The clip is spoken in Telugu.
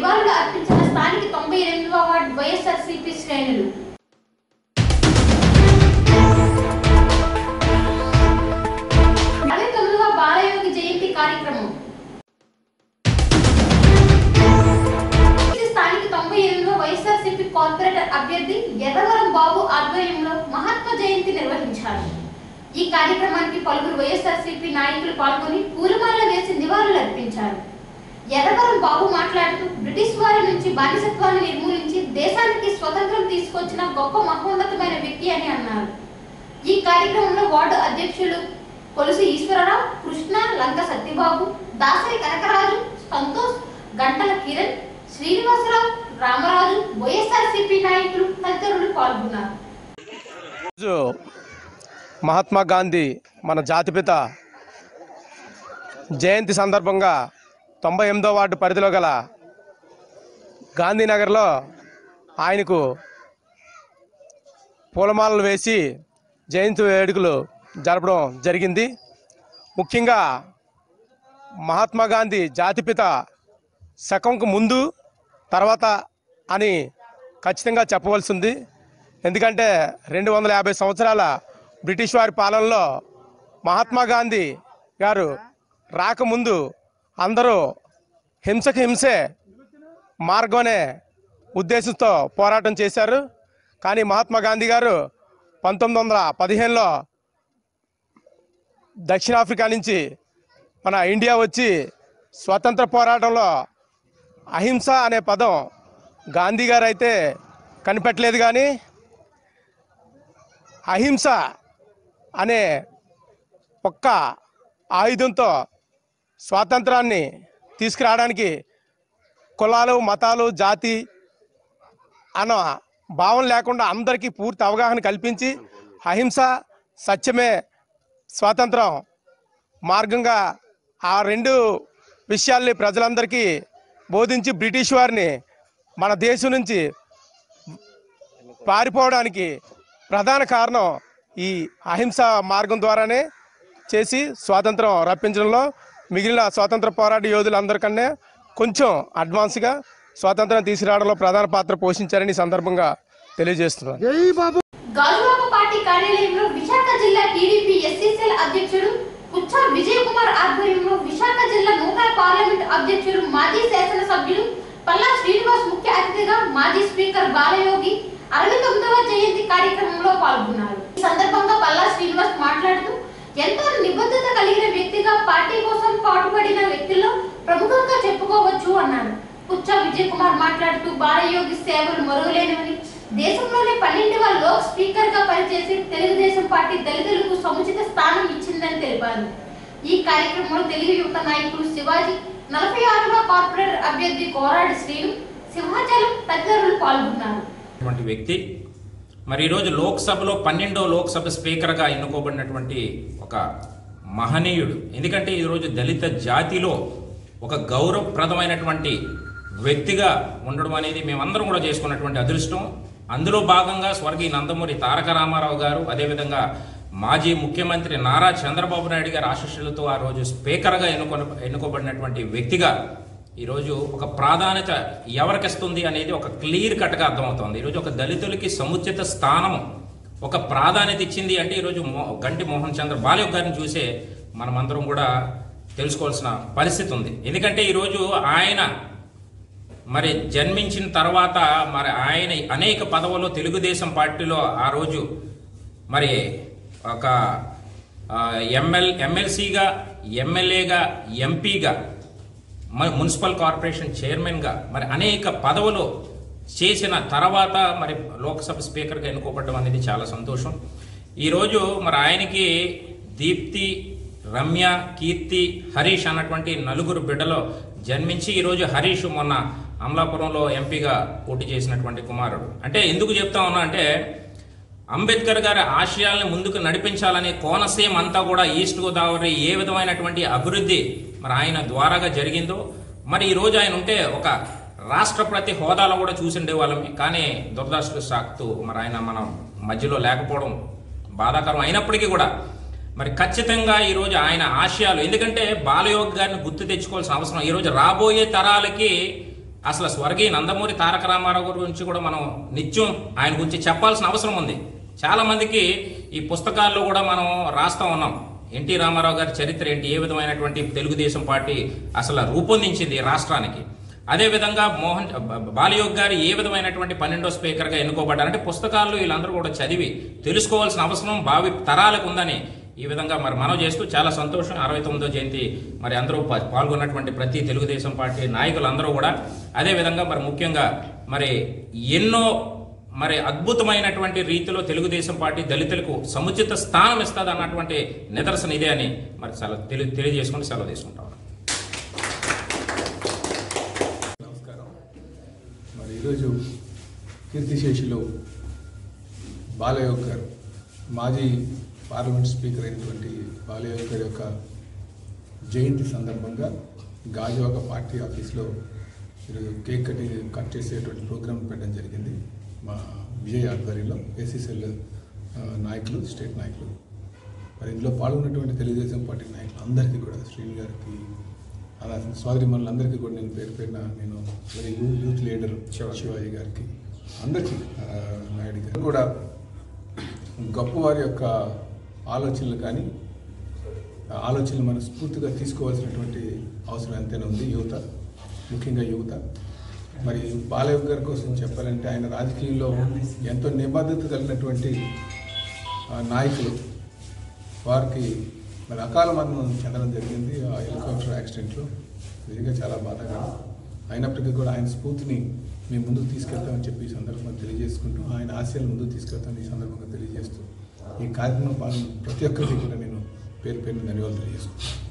నివాళులు అర్పించిన స్థానిక తొంభై ఎనిమిదవ వార్డు వైఎస్ఆర్సీపీ శ్రేణులు అరవై తొమ్మిదవ బాలయోగి జయంతి కార్యక్రమం ఇది స్థానిక తొంభై ఎనిమిదవ వైఎస్ఆర్సీపీ కార్పొరేటర్ అభ్యర్థి ఎర్రవరం బాబు ఆధ్వర్యంలో మహాత్మా జయంతి నిర్వహించారు ఈ కార్యక్రమానికి పలువురు వైఎస్ఆర్సీపీ నాయకులు పాల్గొని పూలమాల వేసి నివాళులు అర్పించారు ఎర్రవరం బాబు మాట్లాడుతూ బ్రిటిష్ వారి నుంచి బానిసత్వాన్ని నిర్మూలించి దేశానికి స్వతంత్రం తీసుకొచ్చిన గొప్ప మహోన్నతమైన వ్యక్తి అని అన్నారు ఈ కార్యక్రమంలో వార్డు అధ్యక్షులు కొలుసు ఈశ్వరరావు కృష్ణ లంక సత్యబాబు దాసరి కనకరాజు సంతోష్ గంటల కిరణ్ శ్రీనివాసరావు రామరాజు వైఎస్ఆర్సీపీ నాయకులు తదితరులు పాల్గొన్నారు రోజు మహాత్మా గాంధీ మన జాతిపిత జయంతి సందర్భంగా తొంభై ఎనిమిదో వార్డు పరిధిలో గల గాంధీనగర్లో ఆయనకు పూలమాలలు వేసి జయంతి వేడుకలు జరపడం జరిగింది ముఖ్యంగా మహాత్మా గాంధీ జాతిపిత శకంకు ముందు తర్వాత అని ఖచ్చితంగా చెప్పవలసి ఉంది ఎందుకంటే రెండు వందల యాభై సంవత్సరాల బ్రిటిష్ వారి పాలనలో మహాత్మా గాంధీ గారు రాకముందు అందరూ హింసకు హింసే మార్గం అనే ఉద్దేశంతో పోరాటం చేశారు కానీ మహాత్మా గాంధీ గారు పంతొమ్మిది వందల పదిహేనులో దక్షిణాఫ్రికా నుంచి మన ఇండియా వచ్చి స్వతంత్ర పోరాటంలో అహింస అనే పదం గాంధీ గారు అయితే కనిపెట్టలేదు కానీ అహింస అనే ఒక్క ఆయుధంతో స్వాతంత్రాన్ని తీసుకురావడానికి కులాలు మతాలు జాతి అన్న భావం లేకుండా అందరికీ పూర్తి అవగాహన కల్పించి అహింస సత్యమే స్వాతంత్రం మార్గంగా ఆ రెండు విషయాల్ని ప్రజలందరికీ బోధించి బ్రిటిష్ వారిని మన దేశం నుంచి పారిపోవడానికి ప్రధాన కారణం ఈ అహింస మార్గం ద్వారానే చేసి స్వాతంత్రం రప్పించడంలో మిగిలిన స్వాతంత్ర పోరాట యోధులందరికన్నా కొంచెం అడ్వాన్స్గా స్వాతంత్రం తీసుకురావడంలో ప్రధాన పాత్ర పోషించారని ఈ సందర్భంగా తెలియజేస్తున్నాను గాజువాక పార్టీ కార్యాలయంలో విశాఖ జిల్లా టీడీపీ ఎస్సీసీఎల్ అధ్యక్షుడు పుచ్చా విజయ్ కుమార్ ఆధ్వర్యంలో విశాఖ జిల్లా నూతన పార్లమెంట్ అధ్యక్షుడు మాజీ శాసనసభ్యులు పల్లా శ్రీనివాస్ ముఖ్య అతిథిగా మాజీ స్పీకర్ బాలయోగి అరవై తొమ్మిదవ జయంతి కార్యక్రమంలో పాల్గొన్నారు ఈ సందర్భంగా పల్లా శ్రీనివాస్ మాట్లాడుతూ ఎంతో నిబద్ధత కలిగిన వ్యక్తిగా పార్టీ కోసం పాటుపడిన వ్యక్తుల్లో ప్రముఖంగా చెప్పుకోవచ్చు అన్నారు పుచ్చ విజయ్ కుమార్ మాట్లాడుతూ బాలయోగి సేవలు మరువలేనివని దేశంలోనే పన్నెండవ లోక్ స్పీకర్ గా పనిచేసి తెలుగుదేశం పార్టీ దళితులకు సముచిత స్థానం ఇచ్చిందని తెలిపారు ఈ కార్యక్రమంలో తెలుగు యువత నాయకులు శివాజీ నలభై ఆరవ కార్పొరేటర్ అభ్యర్థి కోరాడి శ్రీను సింహాచలం తదితరులు పాల్గొన్నారు అటువంటి వ్యక్తి మరి ఈరోజు లోక్సభలో పన్నెండో లోక్సభ స్పీకర్గా ఎన్నుకోబడినటువంటి ఒక మహనీయుడు ఎందుకంటే ఈరోజు దళిత జాతిలో ఒక గౌరవప్రదమైనటువంటి వ్యక్తిగా ఉండడం అనేది మేమందరం కూడా చేసుకున్నటువంటి అదృష్టం అందులో భాగంగా స్వర్గీయ నందమూరి తారక రామారావు గారు అదేవిధంగా మాజీ ముఖ్యమంత్రి నారా చంద్రబాబు నాయుడు గారి ఆశీస్సులతో ఆ రోజు స్పీకర్గా ఎన్నుకొన ఎన్నుకోబడినటువంటి వ్యక్తిగా ఈరోజు ఒక ప్రాధాన్యత ఎవరికిస్తుంది అనేది ఒక క్లియర్ కట్గా అర్థమవుతోంది ఈరోజు ఒక దళితులకి సముచిత స్థానం ఒక ప్రాధాన్యత ఇచ్చింది అంటే ఈరోజు మో- గంటి మోహన్ చంద్ర బాలయోగ్ గారిని చూసే మనమందరం కూడా తెలుసుకోవాల్సిన పరిస్థితి ఉంది ఎందుకంటే ఈరోజు ఆయన మరి జన్మించిన తర్వాత మరి ఆయన అనేక పదవుల్లో తెలుగుదేశం పార్టీలో ఆ రోజు మరి ఒక ఆ, ఎంఎల్ ఎమ్మెల్సీగా ఎమ్మెల్యేగా ఎంపీగా మ- మున్సిపల్ కార్పొరేషన్ చైర్మన్గా మరి అనేక పదవులు చేసిన తర్వాత మరి లోక్సభ స్పీకర్గా ఎన్నుకోబడడం అనేది చాలా సంతోషం ఈరోజు మరి ఆయనకి దీప్తి రమ్య కీర్తి హరీష్ అన్నటువంటి నలుగురు బిడ్డలో జన్మించి ఈరోజు హరీష్ మొన్న అమలాపురంలో ఎంపీగా పోటీ చేసినటువంటి కుమారుడు అంటే ఎందుకు చెప్తా ఉన్నా అంటే అంబేద్కర్ గారి ఆశయాల్ని ముందుకు నడిపించాలనే కోనసీమ అంతా కూడా ఈస్ట్ గోదావరి ఏ విధమైనటువంటి అభివృద్ధి మరి ఆయన ద్వారాగా జరిగిందో మరి ఈ రోజు ఆయన ఉంటే ఒక రాష్ట్రపతి హోదాలో కూడా చూసిండే వాళ్ళమే కానీ దురదృష్టశాక్తు మరి ఆయన మనం మధ్యలో లేకపోవడం బాధాకరం అయినప్పటికీ కూడా మరి ఖచ్చితంగా ఈ రోజు ఆయన ఆశయాలు ఎందుకంటే బాలయోగ్ గారిని గుర్తు తెచ్చుకోవాల్సిన అవసరం ఈ రోజు రాబోయే తరాలకి అసలు స్వర్గీయ నందమూరి తారక రామారావు గురించి కూడా మనం నిత్యం ఆయన గురించి చెప్పాల్సిన అవసరం ఉంది చాలా మందికి ఈ పుస్తకాల్లో కూడా మనం రాస్తా ఉన్నాం ఎన్టీ రామారావు గారి చరిత్ర ఏంటి ఏ విధమైనటువంటి తెలుగుదేశం పార్టీ అసలు రూపొందించింది ఈ రాష్ట్రానికి అదే విధంగా మోహన్ బ- బాలయోగ్ గారు ఏ విధమైనటువంటి పన్నెండో స్పీకర్ గా ఎన్నుకోబడ్డారంటే పుస్తకాల్లో వీళ్ళందరూ కూడా చదివి తెలుసుకోవాల్సిన అవసరం భావి తరాలకు ఉందని ఈ విధంగా మరి మనం చేస్తూ చాలా సంతోషం అరవై తొమ్మిదో జయంతి మరి అందరూ పా- పాల్గొన్నటువంటి ప్రతి తెలుగుదేశం పార్టీ నాయకులందరూ కూడా అదే విధంగా మరి ముఖ్యంగా మరి ఎన్నో మరి అద్భుతమైనటువంటి రీతిలో తెలుగుదేశం పార్టీ దళితులకు సముచిత స్థానం ఇస్తుంది అన్నటువంటి నిదర్శన ఇదే అని మరి చాలా తెలి తెలియజేసుకుంటూ సెలవు తీసుకుంటాం నమస్కారం మరి ఈరోజు కీర్తిశేషులు బాలయోగ్ గారు మాజీ పార్లమెంట్ స్పీకర్ అయినటువంటి బాలయోగ్ గారి యొక్క జయంతి సందర్భంగా గాజువాక పార్టీ ఆఫీస్లో ఈరోజు కేక్ కటి కట్ చేసేటువంటి ప్రోగ్రాం పెట్టడం జరిగింది మా విజయ్ ఆధ్వర్యంలో ఏసీసీఎల్ నాయకులు స్టేట్ నాయకులు మరి ఇందులో పాల్గొన్నటువంటి తెలుగుదేశం పార్టీ నాయకులు అందరికీ కూడా శ్రీని గారికి అలా సోదరి మనులందరికీ కూడా నేను పేరు పేరున నేను అలాగే you- youth leader Shivaji. Shivaji గారికి అందరికీ ఆ, నాయుడు గారు కూడా గొప్పవారి యొక్క ఆలోచనలు కానీ ఆ ఆలోచనలు మనం స్ఫూర్తిగా తీసుకోవాల్సినటువంటి అవసరం ఎంతైనా ఉంది యువత ముఖ్యంగా యువత మరి బాలయ్య గారి కోసం చెప్పాలంటే ఆయన రాజకీయంలో ఎంతో నిబద్ధత కలిగినటువంటి ఆ, నాయకులు వారికి మరి అకాల మరణం చెందడం జరిగింది ఆ హెలికాప్టర్ యాక్సిడెంట్లో నిజంగా చాలా బాధాకరం అయినప్పటికీ కూడా ఆయన స్ఫూర్తిని మేము ముందుకు తీసుకెళ్తామని చెప్పి ఈ సందర్భంగా తెలియజేసుకుంటూ ఆయన ఆశయాలు ముందుకు తీసుకెళ్తామని ఈ సందర్భంగా తెలియజేస్తూ ఈ కార్యక్రమం పాల్గొన్న ప్రతి ఒక్కరికి కూడా నేను పేరు పేరున ధన్యవాదాలు తెలియజేసుకుంటాను